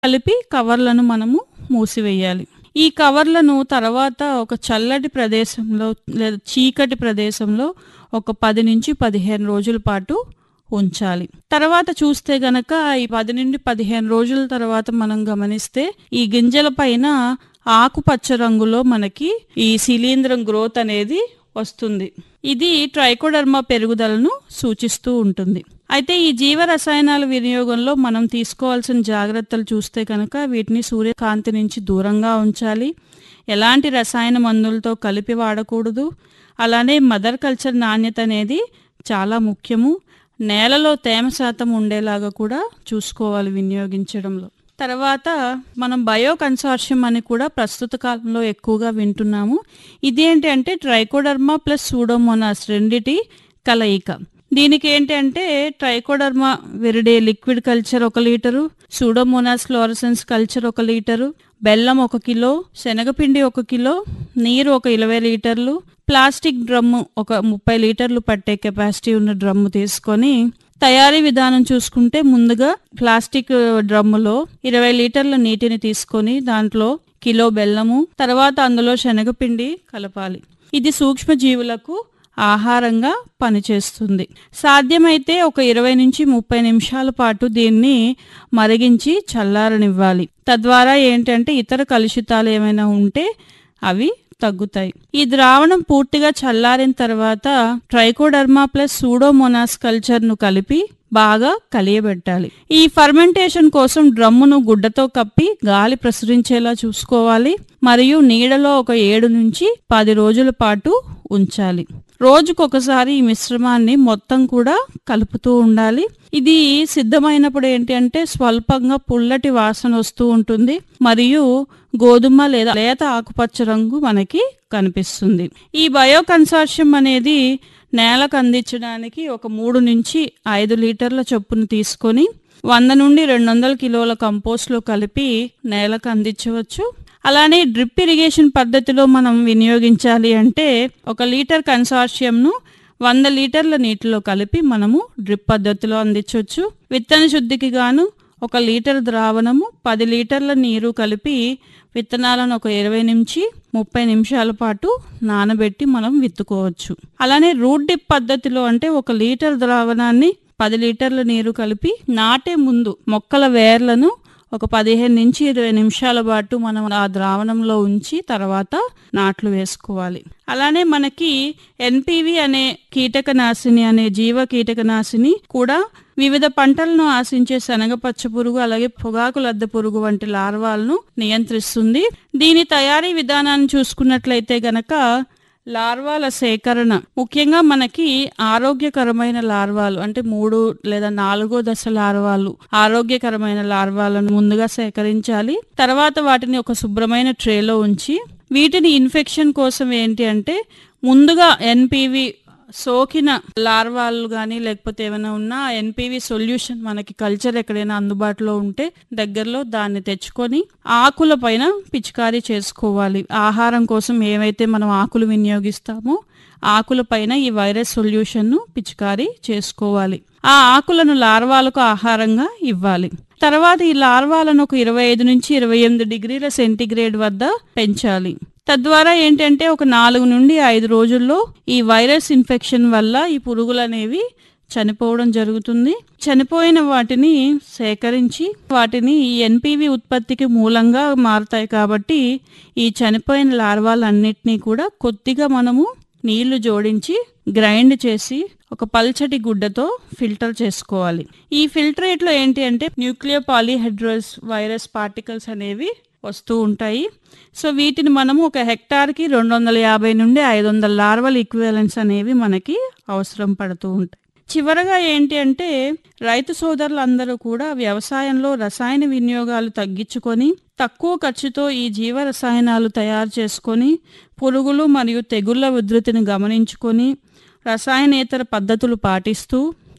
కలిపి కవర్లను మనము మూసివేయాలి ఈ కవర్లను తర్వాత ఒక చల్లటి ప్రదేశంలో లేదా చీకటి ప్రదేశంలో ఒక పది నుంచి పదిహేను రోజుల పాటు ఉంచాలి తర్వాత చూస్తే గనక ఈ పది నుండి పదిహేను రోజుల తర్వాత మనం గమనిస్తే ఈ గింజల పైన ఆకుపచ్చ రంగులో మనకి ఈ శిలీంధ్రం గ్రోత్ అనేది వస్తుంది ఇది ట్రైకోడర్మా పెరుగుదలను సూచిస్తూ ఉంటుంది అయితే ఈ జీవ రసాయనాల వినియోగంలో మనం తీసుకోవాల్సిన జాగ్రత్తలు చూస్తే కనుక వీటిని సూర్యకాంతి నుంచి దూరంగా ఉంచాలి ఎలాంటి రసాయన మందులతో కలిపి వాడకూడదు అలానే మదర్ కల్చర్ నాణ్యత అనేది చాలా ముఖ్యము నేలలో తేమ శాతం ఉండేలాగా కూడా చూసుకోవాలి వినియోగించడంలో తర్వాత మనం బయో కన్సార్షియం అని కూడా ప్రస్తుత కాలంలో ఎక్కువగా వింటున్నాము ఇదేంటి అంటే ట్రైకోడర్మా ప్లస్ సూడోమోనాస్ రెండిటి కలయిక దీనికి ఏంటి అంటే ట్రైకోడర్మా వెరిడే లిక్విడ్ కల్చర్ ఒక లీటరు సూడోమోనాస్ ఫ్లోరసెన్స్ కల్చర్ ఒక లీటరు బెల్లం ఒక కిలో శనగపిండి ఒక కిలో నీరు ఒక ఇరవై లీటర్లు ప్లాస్టిక్ డ్రమ్ము ఒక ముప్పై లీటర్లు పట్టే కెపాసిటీ ఉన్న డ్రమ్ము తీసుకొని తయారీ విధానం చూసుకుంటే ముందుగా ప్లాస్టిక్ డ్రమ్ములో ఇరవై లీటర్ల నీటిని తీసుకొని దాంట్లో కిలో బెల్లము తర్వాత అందులో శనగపిండి కలపాలి ఇది సూక్ష్మజీవులకు ఆహారంగా పనిచేస్తుంది సాధ్యమైతే ఒక ఇరవై నుంచి ముప్పై నిమిషాల పాటు దీన్ని మరిగించి చల్లారనివ్వాలి తద్వారా ఏంటంటే ఇతర కలుషితాలు ఏమైనా ఉంటే అవి తగ్గుతాయి ఈ ద్రావణం పూర్తిగా చల్లారిన తర్వాత ట్రైకోడర్మా ప్లస్ సూడోమోనాస్ కల్చర్ ను కలిపి బాగా కలియబెట్టాలి ఈ ఫర్మెంటేషన్ కోసం డ్రమ్మును గుడ్డతో కప్పి గాలి ప్రసరించేలా చూసుకోవాలి మరియు నీడలో ఒక ఏడు నుంచి పది రోజుల పాటు ఉంచాలి రోజుకొకసారి ఈ మిశ్రమాన్ని మొత్తం కూడా కలుపుతూ ఉండాలి ఇది సిద్ధమైనప్పుడు ఏంటి అంటే స్వల్పంగా పుల్లటి వాసన వస్తూ ఉంటుంది మరియు గోధుమ లేదా లేత ఆకుపచ్చ రంగు మనకి కనిపిస్తుంది ఈ బయో కన్సార్షియం అనేది నేలకు అందించడానికి ఒక మూడు నుంచి ఐదు లీటర్ల చొప్పున తీసుకొని వంద నుండి రెండు వందల కిలోల కంపోస్ట్లో కలిపి నేలకు అందించవచ్చు అలానే డ్రిప్ ఇరిగేషన్ పద్ధతిలో మనం వినియోగించాలి అంటే ఒక లీటర్ కన్సార్షియంను వంద లీటర్ల నీటిలో కలిపి మనము డ్రిప్ పద్ధతిలో అందించవచ్చు విత్తన శుద్ధికి గాను ఒక లీటర్ ద్రావణము పది లీటర్ల నీరు కలిపి విత్తనాలను ఒక ఇరవై నుంచి ముప్పై నిమిషాల పాటు నానబెట్టి మనం విత్తుకోవచ్చు అలానే రూట్ డిప్ పద్ధతిలో అంటే ఒక లీటర్ ద్రావణాన్ని పది లీటర్ల నీరు కలిపి నాటే ముందు మొక్కల వేర్లను ఒక పదిహేను నుంచి ఇరవై నిమిషాల పాటు మనం ఆ ద్రావణంలో ఉంచి తర్వాత నాట్లు వేసుకోవాలి అలానే మనకి ఎన్పివి అనే కీటకనాశిని అనే జీవ కీటకనాశిని కూడా వివిధ పంటలను ఆశించే శనగ పచ్చ పురుగు అలాగే పొగాకు లద్దె పురుగు వంటి లార్వాలను నియంత్రిస్తుంది దీని తయారీ విధానాన్ని చూసుకున్నట్లయితే గనక లార్వాల సేకరణ ముఖ్యంగా మనకి ఆరోగ్యకరమైన లార్వాలు అంటే మూడు లేదా నాలుగో దశ లార్వాలు ఆరోగ్యకరమైన లార్వాలను ముందుగా సేకరించాలి తర్వాత వాటిని ఒక శుభ్రమైన ట్రేలో ఉంచి వీటిని ఇన్ఫెక్షన్ కోసం ఏంటి అంటే ముందుగా ఎన్పివి సోకిన లార్వాలు కానీ లేకపోతే ఏమైనా ఉన్నా ఎన్పివి సొల్యూషన్ మనకి కల్చర్ ఎక్కడైనా అందుబాటులో ఉంటే దగ్గరలో దాన్ని తెచ్చుకొని ఆకుల పైన పిచికారీ చేసుకోవాలి ఆహారం కోసం ఏవైతే మనం ఆకులు వినియోగిస్తామో ఆకుల పైన ఈ వైరస్ సొల్యూషన్ను పిచికారీ చేసుకోవాలి ఆ ఆకులను లార్వాలకు ఆహారంగా ఇవ్వాలి తర్వాత ఈ లార్వాలను ఒక ఇరవై ఐదు నుంచి ఇరవై ఎనిమిది డిగ్రీల సెంటీగ్రేడ్ వద్ద పెంచాలి తద్వారా ఏంటంటే ఒక నాలుగు నుండి ఐదు రోజుల్లో ఈ వైరస్ ఇన్ఫెక్షన్ వల్ల ఈ పురుగులు అనేవి చనిపోవడం జరుగుతుంది చనిపోయిన వాటిని సేకరించి వాటిని ఈ ఎన్పివి ఉత్పత్తికి మూలంగా మారుతాయి కాబట్టి ఈ చనిపోయిన లార్వాలన్నిటినీ కూడా కొద్దిగా మనము నీళ్లు జోడించి గ్రైండ్ చేసి ఒక పల్చటి గుడ్డతో ఫిల్టర్ చేసుకోవాలి ఈ ఫిల్టరేట్లో ఏంటి అంటే న్యూక్లియో పాలిహెడ్రస్ వైరస్ పార్టికల్స్ అనేవి వస్తూ ఉంటాయి సో వీటిని మనము ఒక హెక్టార్కి రెండు వందల యాభై నుండి ఐదు వందల లార్వల్ ఈక్వివలెన్స్ అనేవి మనకి అవసరం పడుతూ ఉంటాయి చివరగా ఏంటి అంటే రైతు సోదరులందరూ కూడా వ్యవసాయంలో రసాయన వినియోగాలు తగ్గించుకొని తక్కువ ఖర్చుతో ఈ జీవ రసాయనాలు తయారు చేసుకొని పురుగులు మరియు తెగుళ్ల ఉధృతిని గమనించుకొని రసాయనేతర పద్ధతులు పాటిస్తూ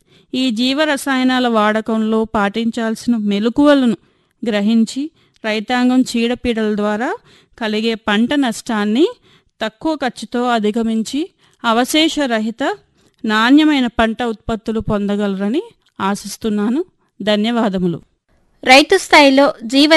ఈ జీవ రసాయనాల వాడకంలో పాటించాల్సిన మెలకువలను గ్రహించి రైతాంగం చీడపీడల ద్వారా కలిగే పంట నష్టాన్ని తక్కువ ఖర్చుతో అధిగమించి అవశేషరహిత నాణ్యమైన పంట ఉత్పత్తులు పొందగలరని ఆశిస్తున్నాను ధన్యవాదములు రైతు స్థాయిలో జీవ